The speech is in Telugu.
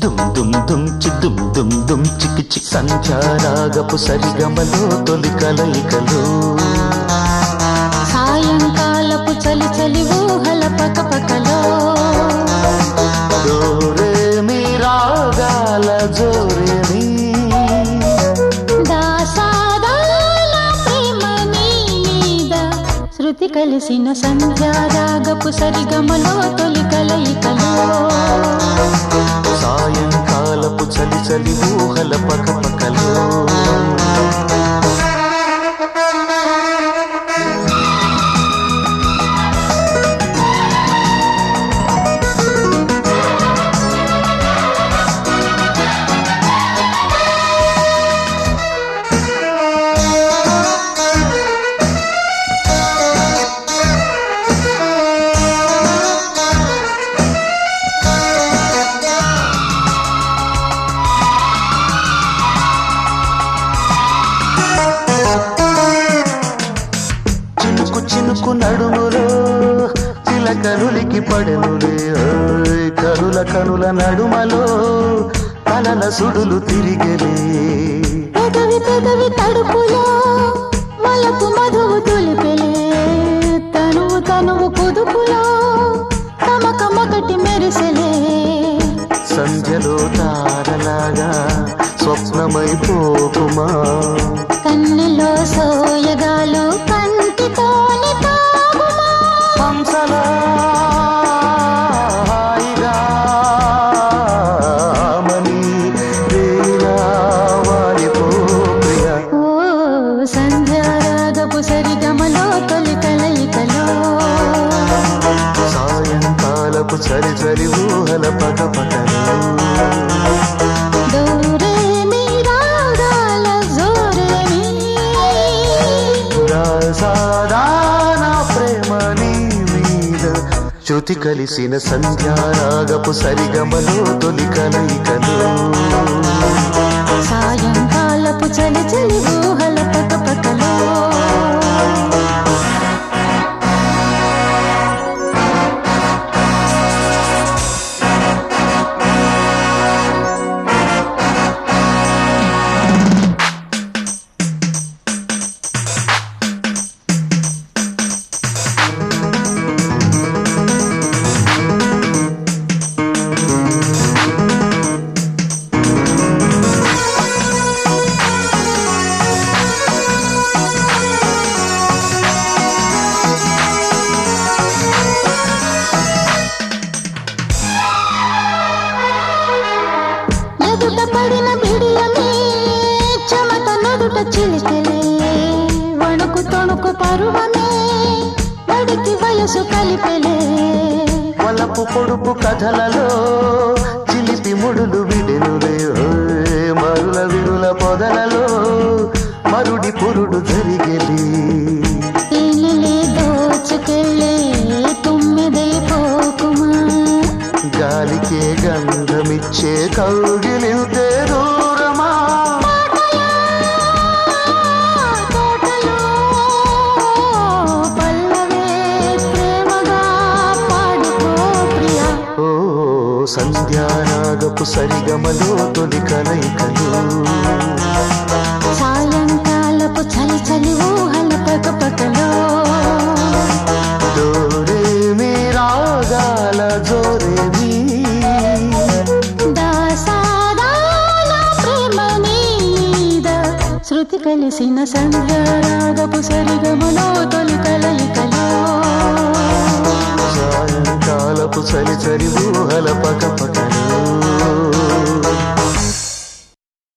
దుమ్ దుమ్ దుమ్ చి దుమ్ దుమ్ దుమ్ చికి చి సంధ్యారాగపు సరిగమలో తొలి కలయికలు సాయంకాలపు చలి చలి ఊహల పకపకలో డోరే మీ రాగాల జోరే మీ దాసాదాల ప్రేమ నీ మీద శృతి కలిసిన సంధ్యారాగపు సరిగమలో తొలి కలయికలో సాయంకాలపు చలి చలి ఊహల పకపకలు చినుకు చినుకు నడుములో చిలకనులికి పడెనులే ఓయ్ కనుల కనుల నడుమలో కలల సుడులు తిరిగలే పెదవి పెదవి తడుపులో మలపు మధువు తులిపెలే తనువు తనువు కుదుపులో తమక మొదటి మెరిసెలే సంధ్యలో తారలాగా స్వప్నమైపోకుమా కన్నెలో సోయగాలు కంటితోని తాగుమా హంసలా హాయిగా మని వేలా వాలిపో ప్రియా ఓ సంధ్యారాగపు సరిగమలో తొలి కలయికలో సాయంకాలపు చలి చలి ఊహల పక పకలు దూరే మీ రాగాల జోరే మీ సాదాన ప్రేమ నీ మీద శృతి కలిసిన సంధ్యారాగపు సరిగమలో తొలి కలయికలు సాయంకాలపు చలి చలి ఊహల పకపకలో ఎదుట పడిన బిడియమే చెమట నదుట చిలికెలే వణుకు తొణుకు పరువమే వడికి వయసు కలిపెలే వలపు పొడుపు కథలలో చిలిపి ముడులు విడెనులే ఓయ్ మరుల విరుల పొదలలో మరుడి పురుడు జరిగెలి తేనెలే దోచుకెళ్ళే తుమ్మెదే పోకుమా గాలికే గంధమిచ్చే కౌగిలింతే దూరమా తోటలో పల్లవే ప్రేమగా పాడుకో ప్రియా ఓ సంధ్యారాగపు సరిగమలో తొలి కలయికలు సాయంకాలపు చలి చలి ఊహల పకపకలో డోరే మీ రాగాల జోరే మీ దాసాదాల ప్రేమ మీద శృతి కలిసిన సంధ్యారాగపు సరిగమలో తొలి కలయికలో సాయంకాలపు చలి చలి ఊహల పక పక